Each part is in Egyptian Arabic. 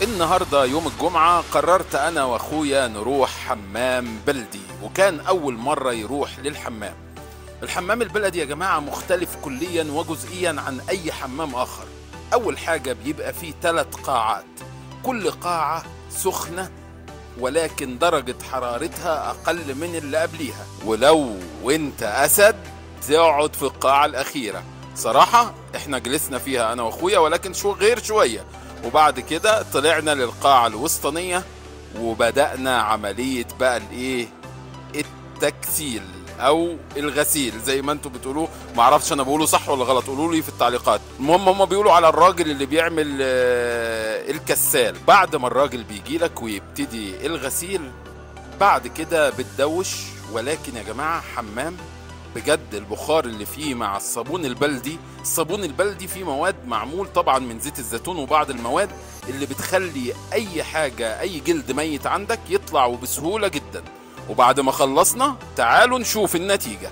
النهاردة يوم الجمعة قررت أنا وأخويا نروح حمام بلدي وكان أول مرة يروح للحمام الحمام البلدي يا جماعة مختلف كليا وجزئيا عن أي حمام آخر أول حاجة بيبقى فيه ثلاث قاعات كل قاعة سخنة ولكن درجة حرارتها أقل من اللي قبليها ولو وانت أسد تقعد في القاعة الأخيرة صراحة احنا جلسنا فيها أنا وأخويا ولكن شو غير شوية وبعد كده طلعنا للقاعة الوسطانية وبدأنا عملية بقى الإيه التكسيل او الغسيل زي ما انتم بتقولوه ما اعرفش انا بقوله صح ولا غلط قولوا لي في التعليقات المهم هم بيقولوا على الراجل اللي بيعمل آه، الكسال بعد ما الراجل بيجي لك ويبتدي الغسيل بعد كده بتدوش ولكن يا جماعه حمام بجد البخار اللي فيه مع الصابون البلدي الصابون البلدي فيه مواد معمول طبعا من زيت الزيتون وبعض المواد اللي بتخلي اي حاجه اي جلد ميت عندك يطلع وبسهوله جدا وبعد ما خلصنا تعالوا نشوف النتيجة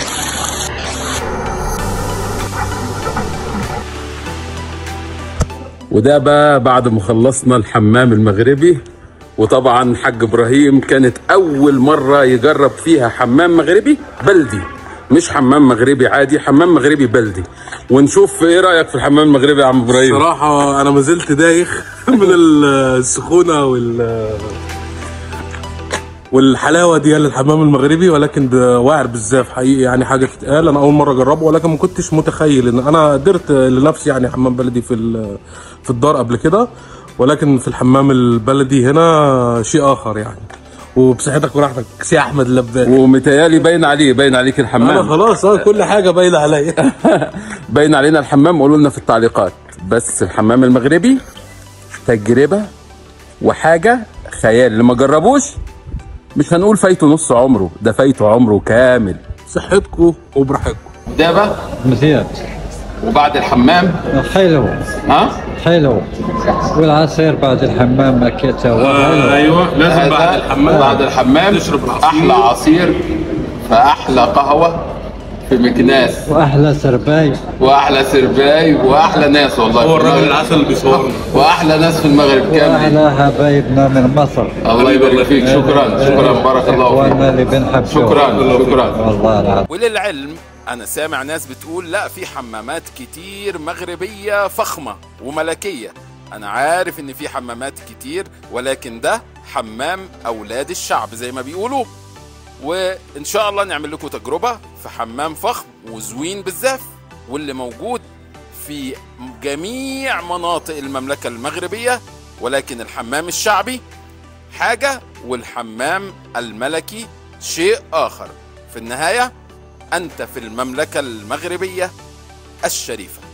وده بقى بعد ما خلصنا الحمام المغربي وطبعا حاج ابراهيم كانت اول مرة يجرب فيها حمام مغربي بلدي مش حمام مغربي عادي حمام مغربي بلدي ونشوف ايه رايك في الحمام المغربي يا عم ابراهيم صراحة أنا ما زلت دايخ من السخونة وال والحلاوة دي للحمام المغربي ولكن ده واعر بالزاف حقيقي يعني حاجة تتقال أنا أول مرة أجربه ولكن ما كنتش متخيل إن أنا قدرت لنفسي يعني حمام بلدي في ال- في الدار قبل كده ولكن في الحمام البلدي هنا شيء آخر يعني وبصحتك وراحتك سي أحمد اللباك ومتهيألي باين عليه باين عليك أنا الحمام خلاص أه كل حاجة باينة عليا باين علينا الحمام قولوا لنا في التعليقات بس الحمام المغربي تجربة وحاجة خيال اللي ما جربوش مش هنقول فايته نص عمره ده فايته عمره كامل صحتكم وبراحتكم دابا مزيان وبعد الحمام حلو ها حلو والعصير بعد الحمام ما كيتهوى حلو أيوه لازم بعد الحمام بعد الحمام نشرب العصير. احلى عصير فاحلى قهوه في مكناس واحلى سرباي واحلى سرباي واحلى ناس والله هو في الراجل المغرب. العسل اللي بيصورنا واحلى ناس في المغرب كامل واحلى حبايبنا من مصر الله يبارك فيك شكرا شكرا بارك الله اخواننا اللي فيك بنحبهم شكرا شكرا والله العظيم وللعلم انا سامع ناس بتقول لا في حمامات كتير مغربيه فخمه وملكيه انا عارف ان في حمامات كتير ولكن ده حمام اولاد الشعب زي ما بيقولوا وان شاء الله نعمل لكم تجربه في حمام فخم وزوين بالزاف واللي موجود في جميع مناطق المملكه المغربيه ولكن الحمام الشعبي حاجه والحمام الملكي شيء اخر في النهايه انت في المملكه المغربيه الشريفه